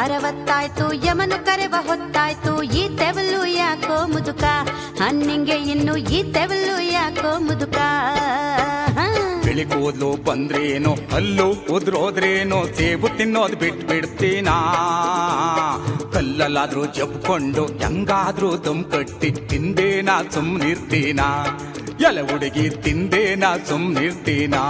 ಅರವತ್ತಾಯ್ತು ಯಮನು ಕರೆವ ಹೊತ್ತಾಯ್ತು ಈ ತೆವಲು ಯಾಕೋ ಮುದುಕ ಹನ್ನಿಂಗೆ ಇನ್ನು ಈ ತೆವಲು ಯಾಕೋ ಮುದುಕ ಹ. ಬಿಳಿ ಕೂದ್ಲು ಬಂದ್ರೇನೋ ಹಲ್ಲು ಉದ್ರೋದ್ರೇನೋ ಸೇಬು ತಿನ್ನೋದ್ ಬಿಟ್ ಬಿಡ್ತೀನಾ ಕಲ್ಲಲ್ಲಾದ್ರೂ ಜಪ್ಕೊಂಡು ಹೆಂಗಾದ್ರೂ ದಮ್ ಕಟ್ಟಿ ತಿಂದೇನಾ ಸುಮ್ನಿರ್ತೀನಾ ಎಲ ಹುಡುಗಿ ತಿಂದೇನಾ ಸುಮ್ನಿರ್ತೀನಾ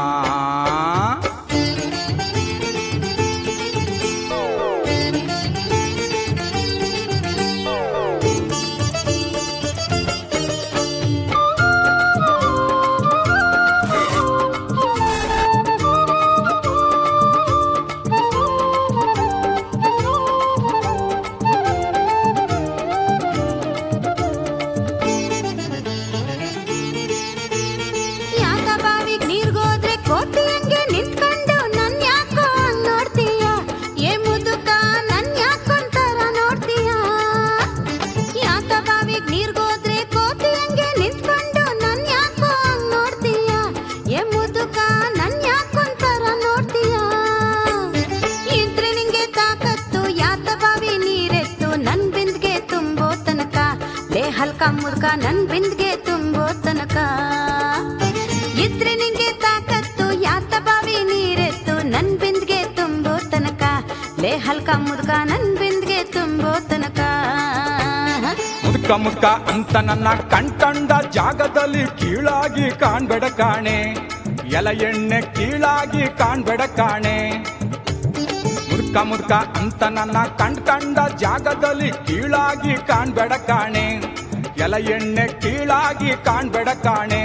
ಯಾಕ ಬಾವಿಗ್ ನೀರ್ಗೋದ್ರೆ ಕೋತಿ ಹಂಗೆ ನಿಂತ್ಕೊಂಡು ನನ್ ಯಾಕೋ ಹಂಗ್ ನೋಡ್ತೀಯ ಏ ಮುದುಕ ನನ್ ಯಾಕೊಂತರ ನೋಡ್ತೀಯ ಯಾಕ ಬಾವಿಗ್ ನೀರ್ಗೋದ್ರೆ ಕೋತಿ ಹಂಗೆ ನಿಂತ್ಕೊಂಡು ನನ್ ಯಾಕೋ ಹಂಗ್ ನೋಡ್ತೀಯ ಏ ಮುದುಕ ನನ್ ಯಾಕೊಂತರ ನೋಡ್ತೀಯ ಇದ್ರೆ ನಿಂಗೆ ತಾಕತ್ತು ಯಾತ ಬಾವಿ ನೀರೆತ್ತು ನನ್ ಬಿಂದ್ಗೆ ತುಂಬೋ ತನಕ ಲೇ ಹಲ್ಕ ಮುದ್ಕ ನನ್ ಬಿಂದ್ಗೆ ತುಂಬೋ ತನಕ ಇದ್ರೆ ನಿಂಗೆ ತಾಕತ್ತು ಯಾತ ಬಾವಿ ನೀರೆತ್ತು ನನ್ ಬಿಂದ್ಗೆ ತುಂಬೋ ತನಕ ಲೇ ಹಲ್ಕ ಮುದ್ಕ ನನ್ ಬಿಂದ್ಗೆ ತುಂಬೋ ತನಕ ಮುದ್ಕ ಮುದ್ಕ ಅಂತ ನನ್ನ ಕಣ್ಕಂಡ ಜಾಗದಲ್ಲಿ ಕೀಳಾಗಿ ಕಾಣ್ಬೇಡ ಕಾಣೆ ಎಲ ಎಣ್ಣೆ ಕೀಳಾಗಿ ಕಾಣ್ಬೇಡ ಕಾಣೆ ಮುದ್ಕ ಮುದ್ಕ ಅಂತ ನನ್ನ ಕಂಡ್ಕಂಡ ಜಾಗದಲ್ಲಿ ಕೀಳಾಗಿ ಕಾಣ್ಬೇಡ ಕಾಣೆ ಎಲ ಎಣ್ಣೆ ಕೀಳಾಗಿ ಕಾಣ್ಬೇಡ ಕಾಣೆ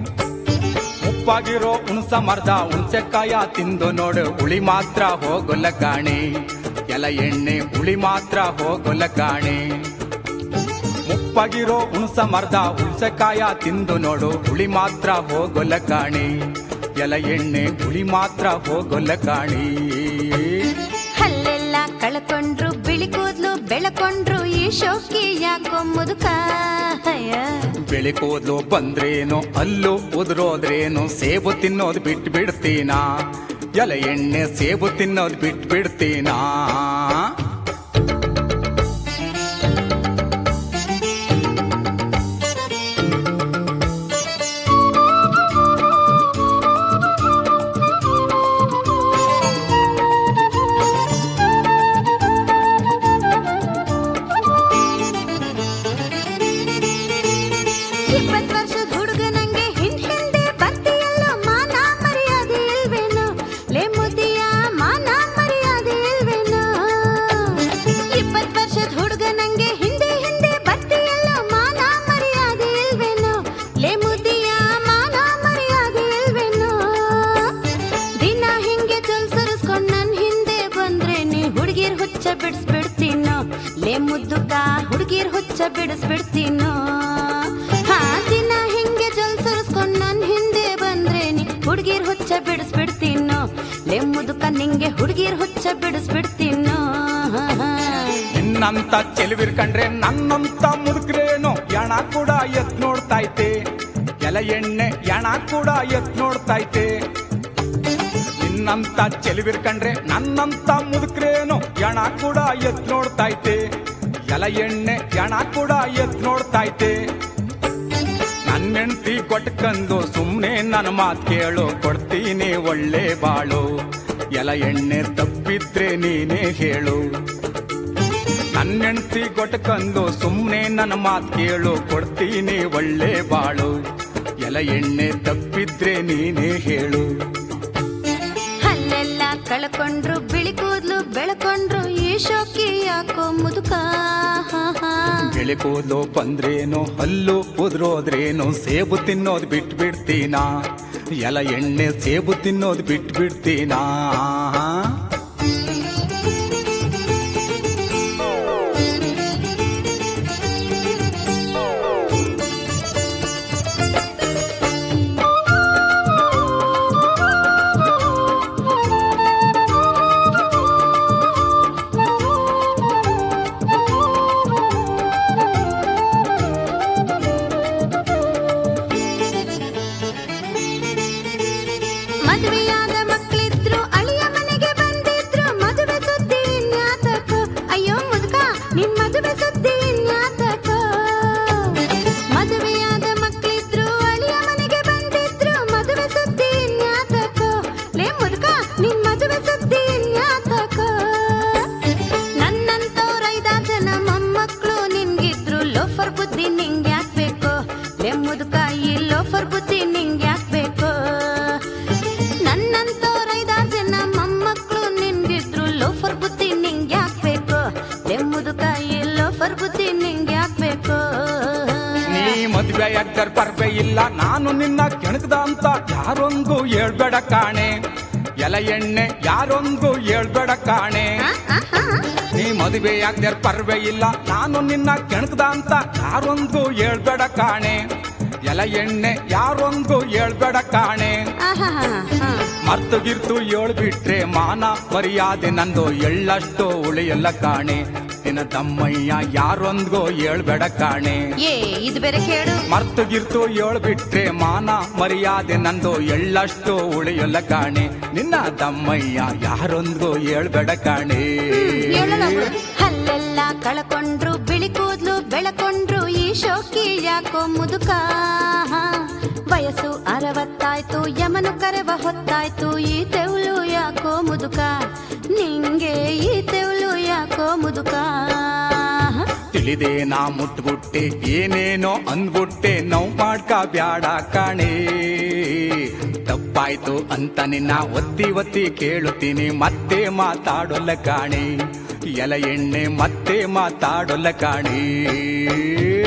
ಉಪ್ಪಾಗಿರೋ ಉಣಸ ಮರ್ದ ಹುಣ್ಸೆಕಾಯ ತಿಂದು ನೋಡು ಹುಳಿ ಮಾತ್ರ ಹೋಗೊಲ್ಲ ಕಾಣೆ ಎಲ ಎಣ್ಣೆ ಹುಳಿ ಮಾತ್ರ ಹೋಗೊಲ್ಲ ಕಾಣೆ ಮುಪ್ಪಾಗಿರೋ ಉಣಸ ಮರ್ದ ಹುಣ್ಸೆಕಾಯ ತಿಂದು ನೋಡು ಹುಳಿ ಮಾತ್ರ ಹೋಗೊಲ್ಲ ಕಾಣೆ ಎಲ ಎಣ್ಣೆ ಹುಳಿ ಮಾತ್ರ ಹೋಗೊಲ್ಲ ಕಾಣಿ ಹಲ್ಲೆಲ್ಲ ಕಳ್ಕೊಂಡ್ರು ಬಿಳಿ ಕೂದ್ಲು ಬೆಳಕೊಂಡ್ರು ಈ ಶೋಕಿ ಯಾಕೋ ಮುದುಕ ಹಯ. ಬೆಳಿ ಕೂದ್ಲು ಬಂದ್ರೇನು ಅಲ್ಲು ಉದುರೋದ್ರೇನು ಸೇಬು ತಿನ್ನೋದು ಬಿಟ್ಟು ಬಿಡ್ತೀನಾ ಎಲ ಎಣ್ಣೆ ಸೇಬು ತಿನ್ನೋದು ಬಿಟ್ಟು ಬಿಡ್ತೀನಾ ಇಪ್ಪತ್ ವರ್ಷದ ಹುಡುಗನಂಗೆ ಹಿಂದ್ ಹಿಂದೆ ಬರ್ತೀಯಲ್ಲೋ ಮಾನ ಮರ್ಯಾದೆ ಇಲ್ವೇನೋ ಲೇ ಮುದಿಯ ಮಾನ ಮರ್ಯಾದೆ ಇಲ್ವೇನೋ ಇಪ್ಪತ್ ವರ್ಷದ ಹುಡುಗನಂಗೆ ಹಿಂದೆ ಹಿಂದೆ ಬರ್ತೀಯಲ್ಲೋ ಮಾನ ಮರ್ಯಾದೆ ಇಲ್ವೇನೋ ಲೇ ಮುದಿಯ ಮಾನ ಮರ್ಯಾದೆ ಇಲ್ವೇನೋ ದಿನ ಹಿಂಗೆ ಜಲ್ಸರಿಸ್ಕೊಂಡ್ ನನ್ ಹಿಂದೆ ಬಂದ್ರೆ ನೀ ಹುಡುಗಿರ್ ಹುಚ್ಚ ಬಿಡಿಸ್ಬಿಡ್ತೀನೋ ಲೇ ಮುದ್ದುಕ ಹುಡುಗಿರ್ ಹುಚ್ಚ ಬಿಡಿಸ್ಬಿಡ್ತೀನೋ ಹಾ ದಿನ ಹಿಂಗೆ ಜಲ್ಸರಿಸ್ಕೊಂಡ್ ನನ್ ಹಿಂದೆ ಬಂದ್ರೆ ನೀ ಹುಡುಗಿರ್ ಹುಚ್ಚ ಬಿಡಿಸ್ಬಿಡ್ತೀನೋ ಲೇ ಮುದುಕ ನಿಂಗೆ ಹುಡುಗಿರ್ ಹುಚ್ಚ ಬಿಡಿಸ್ಬಿಡ್ತೀನೋ ನಿನ್ನಂತ ಚೆಲುವಿರ್ಕಂಡ್ರೆ ನನ್ನಂತ ಮುದುಕ್ರೇನು ಎಣ ಕೂಡ ಎತ್ ನೋಡ್ತೈತೆ ಎಲ ಎಣ್ಣೆ ಎಣ ಕೂಡ ಎತ್ ನೋಡ್ತೈತೆ ನಿನ್ನಂತ ಚೆಲುವಿರ್ಕಂಡ್ರೆ ನನ್ನಂತ ಮುದುಕ್ರೇನು ಎಣ ಕೂಡ ಎತ್ ನೋಡ್ತೈತೆ ಎಲ ಎಣ್ಣೆ ಎಣ ಕೂಡ ಎತ್ ನೋಡ್ತೈತೆ ನನ್ನ ಹೆಂಡತಿ ಕೊಟ್ಕಂದು ಸುಮ್ನೆ ನನ್ನ ಮಾತ್ ಕೇಳು ಕೊಡ್ತೀನಿ ಒಳ್ಳೆ ಬಾಳು ಎಲ ಎಣ್ಣೆ ತಪ್ಪಿದ್ರೆ ನೀನೇ ಹೇಳು ನನ್ನ ಹೆಂಡತಿ ಕೊಟ್ಕಂದು ಸುಮ್ನೆ ನನ್ನ ಮಾತ್ ಕೇಳು ಕೊಡ್ತೀನಿ ಒಳ್ಳೆ ಬಾಳು ಎಲ ಎಣ್ಣೆ ತಪ್ಪಿದ್ರೆ ನೀನೇ ಹೇಳು ಹಲ್ಲೆಲ್ಲ ಕಳ್ಕೊಂಡ್ರು ಬಿಳಿ ಕೂದ್ಲು ಬೆಳ್ಕೊಂಡ್ರು ಈ ಶೋಕಿ ಯಾಕೋ ಮುದುಕ ಹಾ, ಹಾ. ಬೆಳೆ ಕೂದಲು ಬಂದ್ರೇನು ಹಲ್ಲು ಉದ್ರೋದ್ರೇನು ಸೇಬು ತಿನ್ನೋದು ಬಿಟ್ಟು ಬಿಡ್ತೀನಾ ಎಲ ಎಣ್ಣೆ ಸೇಬು ತಿನ್ನೋದು ಬಿಟ್ಟು ಬಿಡ್ತೀನಾ ಮದುವೆಯಾದ ಮಕ್ಕಳಿದ್ರು ಅಳಿಯ ಮನೆಗೆ ಎದ್ದರ್ ಪರ್ವೆ ಇಲ್ಲ ನಾನು ನಿನ್ನ ಕೆಣಕದ ಅಂತ ಯಾರೊಂದು ಹೇಳ್ಬೇಡ ಕಾಣೆ ಎಲ ಎಣ್ಣೆ ಯಾರೊಂದು ಹೇಳ್ಬೇಡ ಕಾಣೆ ಆ, ಆ, ಆ. ನೀ ಮದುವೆ ಆಗ್ದರ್ ಪರ್ವೆ ಇಲ್ಲ ನಾನು ನಿನ್ನ ಕೆಣಕದ ಅಂತ ಯಾರೊಂದು ಹೇಳ್ಬೇಡ ಕಾಣೆ ಎಲ ಎಣ್ಣೆ ಯಾರೊಂದು ಹೇಳ್ಬೇಡ ಕಾಣೆ ಆಹಾಹಾಹಾ. ಮರ್ತು ಗಿರ್ತು ಬಿಟ್ರೆ ಮಾನ ಮರ್ಯಾದೆ ನಂದು ಎಳ್ಳಷ್ಟು ಉಳಿಯಲ್ಲ ಕಾಣೆ ನಿನ್ನ ತಮ್ಮಯ್ಯ ಯಾರೊಂದ್ಗೋ ಹೇಳ್ಬೇಡ ಕಾಣೆ ಏ ಇದು ಬೇರೆ ಕೇಳು ಮರ್ತು ಗಿರ್ತು ಬಿಟ್ರೆ ಮಾನ ಮರ್ಯಾದೆ ನಂದು ಎಳ್ಳಷ್ಟು ಉಳಿಯಲ್ಲ ಕಾಣೆ ನಿನ್ನ ತಮ್ಮಯ್ಯ ಯಾರೊಂದ್ಗೋ ಹೇಳ್ಬೇಡ ಕಾಣೆ ಹೇಳಲ್ಲ ಬಿಡು. ಹಲ್ಲೆಲ್ಲ ಕಳ್ಕೊಂಡ್ರು ಬಿಳಿ ಕೂದ್ಲು ಬೆಳಕೊಂಡ್ರು ಈ ಶೋಕಿ ಯಾಕೋ ಮುದುಕ ವಯಸ್ಸು ಅರವತ್ತಾಯ್ತು ಯಮನು ಕರೆವ ಹೊತ್ತಾಯ್ತು ಈ ತೆವಲು ಯಾಕೋ ಮುದುಕ ನಿಂಗೆ ಈ ತೆವಲು ಯಾಕೋ ಮುದುಕ ತಿಳಿದೆ ನಾ ಮುಟ್ಬಿಟ್ಟೆ ಏನೇನೋ ಅಂದ್ಬಿಟ್ಟೆ ನೋವು ಮಾಡ್ಕ ಬ್ಯಾಡ ಕಾಣೆ ತಪ್ಪಾಯ್ತು ಅಂತ ನಿನ್ನ ಒತ್ತಿ ಒತ್ತಿ ಕೇಳುತ್ತೀನಿ ಮತ್ತೆ ಮಾತಾಡೊಲ್ಲ ಕಾಣೆ ಎಲ ಎಣ್ಣೆ ಮತ್ತೆ ಮಾತಾಡೊಲ್ಲ ಕಾಣೆ